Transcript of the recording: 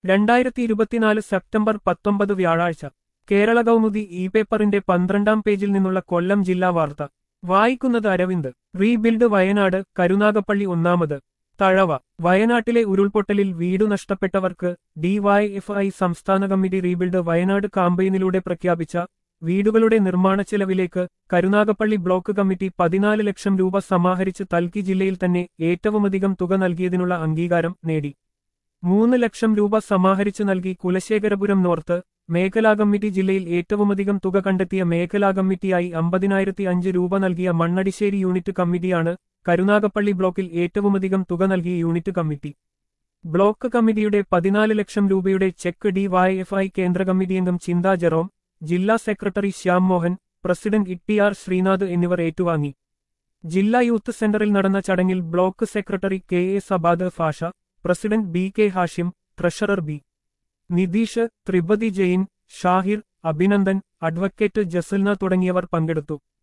രണ്ടായിരത്തി ഇരുപത്തിനാല് സെപ്റ്റംബർ പത്തൊമ്പത് വ്യാഴാഴ്ച കേരള കൗമുദി ഇ പേപ്പറിന്റെ പന്ത്രണ്ടാം പേജിൽ നിന്നുള്ള കൊല്ലം ജില്ലാ വാർത്ത വായിക്കുന്നത് അരവിന്ദ് റീബിൽഡ് വയനാട് കരുനാഗപ്പള്ളി ഒന്നാമത് തഴവ വയനാട്ടിലെ ഉരുൾപൊട്ടലിൽ വീടു നഷ്ടപ്പെട്ടവർക്ക് ഡിവൈഎഫ്ഐ സംസ്ഥാന കമ്മിറ്റി റീബിൽഡ് വയനാട് കാമ്പയിനിലൂടെ പ്രഖ്യാപിച്ച വീടുകളുടെ നിർമ്മാണ ചെലവിലേക്ക് കരുനാഗപ്പള്ളി ബ്ലോക്ക് കമ്മിറ്റി പതിനാല് ലക്ഷം രൂപ സമാഹരിച്ച് തൽക്കി ജില്ലയിൽ തന്നെ ഏറ്റവുമധികം തുക നൽകിയതിനുള്ള അംഗീകാരം നേടി മൂന്ന് ലക്ഷം രൂപ സമാഹരിച്ചു നൽകി കുലശേഖരപുരം നോർത്ത് മേഖലാ കമ്മിറ്റി ജില്ലയിൽ ഏറ്റവുമധികം തുക കണ്ടെത്തിയ മേഖലാ കമ്മിറ്റിയായി അമ്പതിനായിരത്തി അഞ്ച് രൂപ നൽകിയ മണ്ണടിശ്ശേരി യൂണിറ്റ് കമ്മിറ്റിയാണ് കരുനാഗപ്പള്ളി ബ്ലോക്കിൽ ഏറ്റവുമധികം തുക നൽകിയ യൂണിറ്റ് കമ്മിറ്റി ബ്ലോക്ക് കമ്മിറ്റിയുടെ പതിനാല് ലക്ഷം രൂപയുടെ ചെക്ക് ഡിവൈഎഫ്ഐ കേന്ദ്ര കമ്മിറ്റി അംഗം ചിന്താ ജെറോം ജില്ലാ secretary Shyam Mohan president E T R Sreenath എന്നിവർ ഏറ്റുവാങ്ങി ജില്ലാ യൂത്ത് സെന്ററിൽ നടന്ന ചടങ്ങിൽ block secretary K A Sabad ഫാഷ president B K Hashim treasurer B Nitheesh Tripathi Jain Shahir Abhinandan advocate Jasalna തുടങ്ങിയവർ പങ്കെടുത്തു